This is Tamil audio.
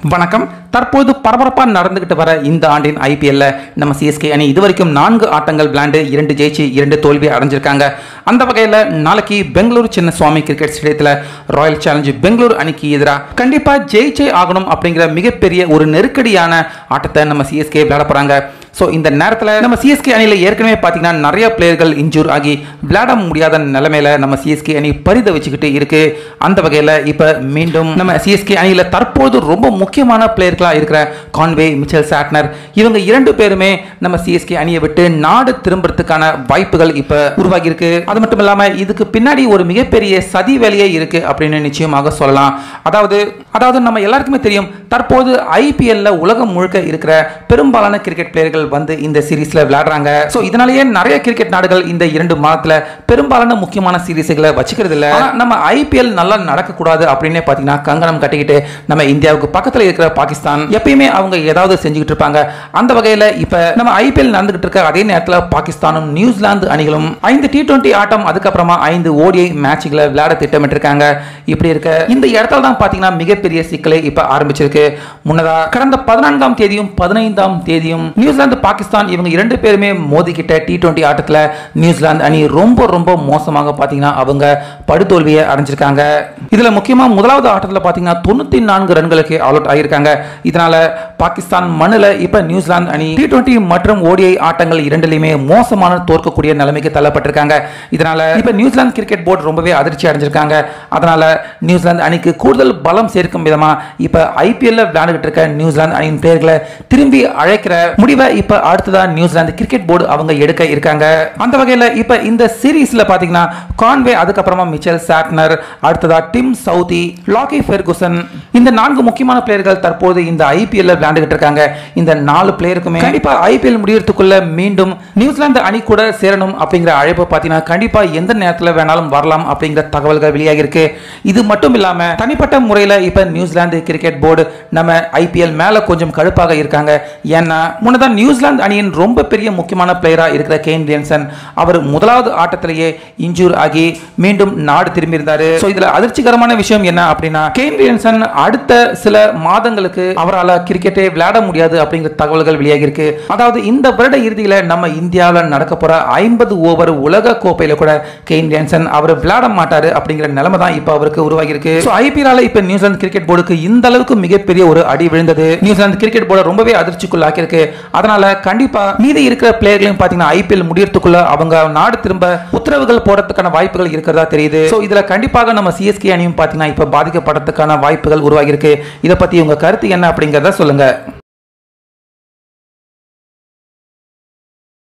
வணக்கம் தற்போது பரபரப்பா நடந்துகிட்டு வர இந்த ஆண்டின் ஐபிஎல்ல நம்ம சிஎஸ்கே அணி இதுவரைக்கும் நான்கு ஆட்டங்கள் விளையாண்டு இரண்டு ஜெயிச்சு இரண்டு தோல்வி அடைஞ்சிருக்காங்க அந்த வகையில் நாளைக்கு பெங்களூரு சின்ன சுவாமி கிரிக்கெட் ஸ்டேடியத்தில் ராயல் சேலஞ்சு பெங்களூரு அணிக்கு எதிராக கண்டிப்பா ஜெயிச்சே ஆகணும் அப்படிங்கிற மிகப்பெரிய ஒரு நெருக்கடியான ஆட்டத்தை நம்ம சிஎஸ்கே விளையாட போறாங்க ஸோ இந்த நேரத்தில் நம்ம சிஎஸ்கே அணியில் ஏற்கனவே பார்த்தீங்கன்னா நிறைய பிளேயர்கள் இன்ஜூர் ஆகி விளையாட முடியாத நிலைமையில நம்ம சிஎஸ்கே அணி பரித வச்சுக்கிட்டு இருக்கு அந்த வகையில் இப்போ மீண்டும் நம்ம சிஎஸ்கே அணியில் தற்போது ரொம்ப முக்கியமான பிளேயர்களாக இருக்கிற கான்வே மிச்சல் சாட்னர் இவங்க இரண்டு பேருமே நம்ம சிஎஸ்கே அணியை விட்டு நாடு திரும்புறதுக்கான வாய்ப்புகள் இப்போ உருவாகி இருக்கு அது மட்டும் இல்லாமல் இதுக்கு பின்னாடி ஒரு மிகப்பெரிய சதி வேலையே இருக்கு அப்படின்னு நிச்சயமாக சொல்லலாம் அதாவது அதாவது நம்ம எல்லாருக்குமே தெரியும் தற்போது ஐபிஎல்ல உலகம் முழுக்க இருக்கிற பெரும்பாலான கிரிக்கெட் பிளேயர்கள் வந்து இந்த சீரீஸ்ல விளையாடுறாங்க ஸோ இதனாலேயே நிறைய கிரிக்கெட் நாடுகள் இந்த இரண்டு மாதத்துல பெரும்பாலான முக்கியமான சீரீஸ்களை வச்சுக்கிறது இல்ல ஆனா, நம்ம ஐபிஎல் நல்லா நடக்கக்கூடாது அப்படின்னே பார்த்தீங்கன்னா கங்கணம் கட்டிக்கிட்டு நம்ம இந்தியாவுக்கு பக்கத்தில் இருக்கிற பாகிஸ்தான் எப்பயுமே அவங்க ஏதாவது செஞ்சுக்கிட்டு இருப்பாங்க அந்த வகையில் இப்போ நம்ம ஐபிஎல் நடந்துகிட்டு இருக்க அதே நேரத்தில் பாகிஸ்தானும் நியூசிலாந்து அணிகளும் ஐந்து டி டுவெண்ட்டி ஆட்டம் அதுக்கப்புறமா ஐந்து ஓடிஐ மேட்ச்களை விளையாட திட்டமிட்டிருக்காங்க இப்படி இருக்க இந்த இடத்துல தான் பார்த்தீங்கன்னா மிகப்பெரிய சிக்கலை இப்போ ஆரம்பிச்சிருக்கு முன்னதா கடந்த பதினான்காம் தேதியும் பதினைந்தாம் தேதியும் நியூசிலாந்து பாகிஸ்தான் இவங்க இரண்டு பேருமே மோதிக்கிட்ட டி டுவெண்ட்டி ஆட்டத்தில் நியூசிலாந்து அணி ரொம்ப ரொம்ப மோசமாக பார்த்தீங்கன்னா அவங்க படுதோல்வியை அடைஞ்சிருக்காங்க இதுல முக்கியமா முதலாவது ஆட்டத்தில் பார்த்தீங்கன்னா தொண்ணூத்தி நான்கு ரன்களுக்கு ஆல் அவுட் ஆகியிருக்காங்க இதனால பாகிஸ்தான் மண்ணில் இப்ப நியூசிலாந்து அணி டி டுவெண்ட்டி மற்றும் ஓடிஐ ஆட்டங்கள் இரண்டிலுமே மோசமான தோற்கக்கூடிய நிலைமைக்கு தள்ளப்பட்டிருக்காங்க இதனால இப்ப நியூசிலாந்து கிரிக்கெட் போர்டு ரொம்பவே அதிர்ச்சி அடைஞ்சிருக்காங்க அதனால நியூசிலாந்து அணிக்கு கூடுதல் பலம் சேர்க்கும் விதமா இப்ப ஐபிஎல்ல விளையாண்டுகிட்டு இருக்க நியூசிலாந்து அணியின் பிளேயர்களை திரும்பி அழைக்கிற முடிவை இப்ப அடுத்ததா நியூசிலாந்து கிரிக்கெட் போர்டு அவங்க எடுக்க இருக்காங்க அந்த வகையில இப்ப இந்த சீரீஸ்ல பாத்தீங்கன்னா கான்வே அதுக்கப்புறமா மிச்சல் சாட்னர் அடுத்ததா டிம் சவுதி லாக்கி ஃபெர்குசன் இந்த நான்கு முக்கியமான பிளேயர்கள் தற்போது இந்த ஐபிஎல்ல விளையாண்டுகிட்டு இருக்காங்க இந்த நாலு பிளேயருக்குமே கண்டிப்பா ஐபிஎல் முடியறதுக்குள்ள மீண்டும் நியூசிலாந்து அணி கூட சேரணும் அப்படிங்கிற அழைப்பு பாத்தீங்கன்னா கண்டிப்பா எந்த நேரத்துல வேணாலும் வரலாம் அப்படிங்கிற தகவல்கள் வெளியாகி இருக்கு இது மட்டும் இல்லாம தனிப்பட்ட முறையில இப்ப நியூசிலாந்து கிரிக்கெட் போர்டு நம்ம ஐபிஎல் மேல கொஞ்சம் கடுப்பாக இருக்காங்க ஏன்னா முன்னதான் நியூசிலாந்து அணியின் ரொம்ப பெரிய முக்கியமான பிளேயரா இருக்கிற கேன் வில்லியம்சன் அவர் முதலாவது ஆட்டத்திலேயே இன்ஜூர் ஆகி மீண்டும் நாடு திரும்பி இருந்தாரு So, இதுல அதிர்ச்சிகரமான விஷயம் என்ன அப்படின்னா கேன் வில்லியம்சன் அடுத்த சில மாதங்களுக்கு அவரால் கிரிக்கெட்டே விளையாட முடியாது அப்படிங்கிற தகவல்கள் வெளியாகி இருக்கு அதாவது இந்த வருட இறுதியில நம்ம இந்தியாவில் நடக்க போற ஐம்பது ஓவர் உலக கோப்பையில கூட கெயின் வில்லியம்சன் அவர் விளையாட மாட்டாரு அப்படிங்கிற நிலைமை தான் இப்போ அவருக்கு உருவாகி இருக்கு ஸோ ஐபிஎல் இப்போ நியூசிலாந்து கிரிக்கெட் போர்டுக்கு இந்த அளவுக்கு மிகப்பெரிய ஒரு அடி விழுந்தது நியூசிலாந்து கிரிக்கெட் போர்டு ரொம்பவே அதிர்ச்சிக்குள்ளாக்கி இருக்கு அதனால கண்டிப்பா மீதி இருக்கிற பிளேயர்களையும் பாத்தீங்கன்னா ஐபிஎல் முடியறதுக்குள்ள அவங்க நாடு திரும்ப உத்தரவுகள் போடுறதுக்கான வாய்ப்புகள் இருக்கிறதா தெரியுது ஸோ இதுல கண்டிப்பாக நம்ம சிஎஸ்கே அணியும் பாத்தீங்கன்னா இப்ப பாதிக்கப்படுறதுக்கான வாய்ப்புகள் உருவாகி இருக்கு இதை பத்தி உங்க கருத்து என்ன அப்படிங்கறத சொல்லுங்க